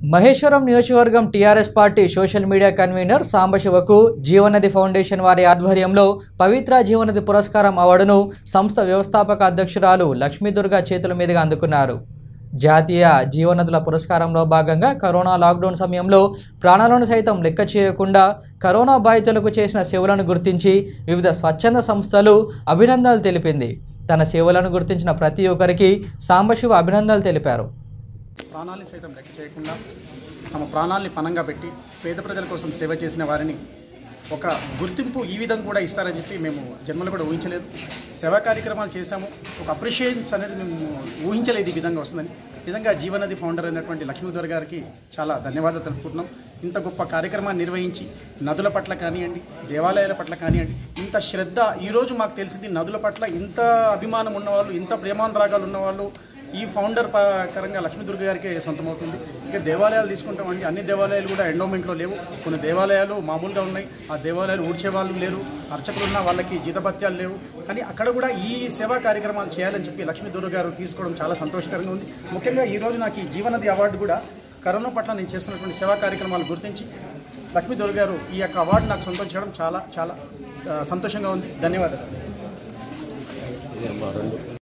మహేశ్వరం నియోజకవర్గం TRS party social media convener సాంబశివకు Jeevanadi foundation వారి ఆధ్వర్యంలో పవిత్ర జీవనది పురస్కారం అవార్డును సంస్థ వ్యవస్థాపక అధ్యక్షురాలు లక్ష్మీదుర్గ చేతుల మీదుగా అందుకున్నారు జాతీయ జీవనదుల పురస్కారంలో భాగంగా కరోనా లాక్డౌన్ సమయంలో ప్రాణాలను సైతం లెక్క చేయకుండా కరోనా బాధితులకు చేసిన సేవలను గుర్తించి వివిధ స్వచ్ఛంద సంస్థలు అభినందనలు తెలిపింది తన సేవలను గుర్తించిన ప్రతి ఒక్కరికి సాంబశివ అభినందనలు తెలిపారు ప్రాణాలని సైతం లెక్క చేయకుండా తమ ప్రాణాల్ని పణంగా పెట్టి పేద ప్రజల కోసం సేవ చేసిన వారిని ఒక గుర్తింపు ఈ విధంగా కూడా ఇస్తారని చెప్పి మేము జన్మలో కూడా ఊహించలేదు సేవా కార్యక్రమాలు చేశాము ఒక అప్రిషియేషన్స్ అనేది మేము ఊహించలేదు ఈ విధంగా వస్తుందని నిజంగా జీవనది ఫౌండర్ అయినటువంటి లక్ష్మీధర్ గారికి చాలా ధన్యవాదాలు తెలుపుకుంటున్నాం ఇంత గొప్ప కార్యక్రమాన్ని నిర్వహించి నదుల పట్ల కానివ్వండి దేవాలయాల పట్ల కానివ్వండి ఇంత శ్రద్ధ ఈరోజు మాకు తెలిసింది నదుల పట్ల ఇంత అభిమానం ఉన్నవాళ్ళు ఇంత ప్రేమానురాగాలు ఉన్నవాళ్ళు ఈ ఫౌండర్ పరంగా లక్ష్మీదుర్గ గారికి సొంతమవుతుంది ఇక దేవాలయాలు తీసుకుంటామండి అన్ని దేవాలయాలు కూడా ఎండోమెంట్లో లేవు కొన్ని దేవాలయాలు మామూలుగా ఉన్నాయి ఆ దేవాలయాలు ఊడ్చే వాళ్ళు లేరు అర్చకులు ఉన్న వాళ్ళకి జీతభత్యాలు లేవు కానీ అక్కడ కూడా ఈ సేవా కార్యక్రమాలు చేయాలని చెప్పి లక్ష్మీదుర్గ గారు తీసుకోవడం చాలా సంతోషకరంగా ఉంది ముఖ్యంగా ఈరోజు నాకు ఈ జీవనది అవార్డు కూడా కరోనా పట్ల నేను చేస్తున్నటువంటి సేవా కార్యక్రమాలు గుర్తించి లక్ష్మీదుర్గ గారు ఈ యొక్క అవార్డు నాకు సొంతం చేయడం చాలా చాలా ఆ, సంతోషంగా ఉంది ధన్యవాదాలు